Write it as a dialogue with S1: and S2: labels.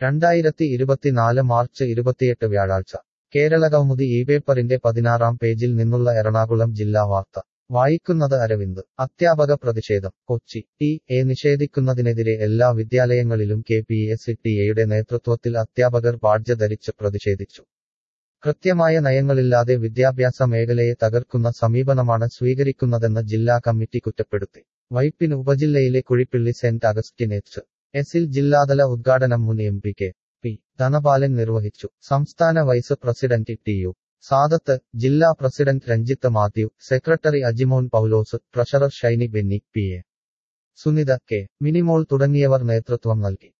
S1: രണ്ടായിരത്തി ഇരുപത്തിനാല് മാർച്ച് ഇരുപത്തിയെട്ട് വ്യാഴാഴ്ച കേരള കൗമുദി ഈ പേപ്പറിന്റെ പതിനാറാം പേജിൽ നിന്നുള്ള എറണാകുളം ജില്ലാ വാർത്ത വായിക്കുന്നത് അരവിന്ദ് അധ്യാപക പ്രതിഷേധം കൊച്ചി ടി എ നിഷേധിക്കുന്നതിനെതിരെ എല്ലാ വിദ്യാലയങ്ങളിലും കെ പി എസ് ടി എയുടെ നേതൃത്വത്തിൽ അധ്യാപകർ ബാഡ്ജ് ധരിച്ച് പ്രതിഷേധിച്ചു കൃത്യമായ നയങ്ങളില്ലാതെ വിദ്യാഭ്യാസ മേഖലയെ തകർക്കുന്ന സമീപനമാണ് സ്വീകരിക്കുന്നതെന്ന് ജില്ലാ കമ്മിറ്റി കുറ്റപ്പെടുത്തി വൈപ്പിൻ ഉപജില്ലയിലെ കുഴിപ്പിള്ളി സെന്റ് അഗസ്റ്റിൻ എച്ച് എസിൽ ജില്ലാതല ഉദ്ഘാടനം മുൻ M P K P Dhanapalan നിർവഹിച്ചു സംസ്ഥാന vice president T U Sadath ജില്ലാ president Ranjith Mathew secretary Ajimon Paulose treasurer Shiny Benny P A Sunitha K Minimol തുടങ്ങിയവർ നേതൃത്വം നൽകി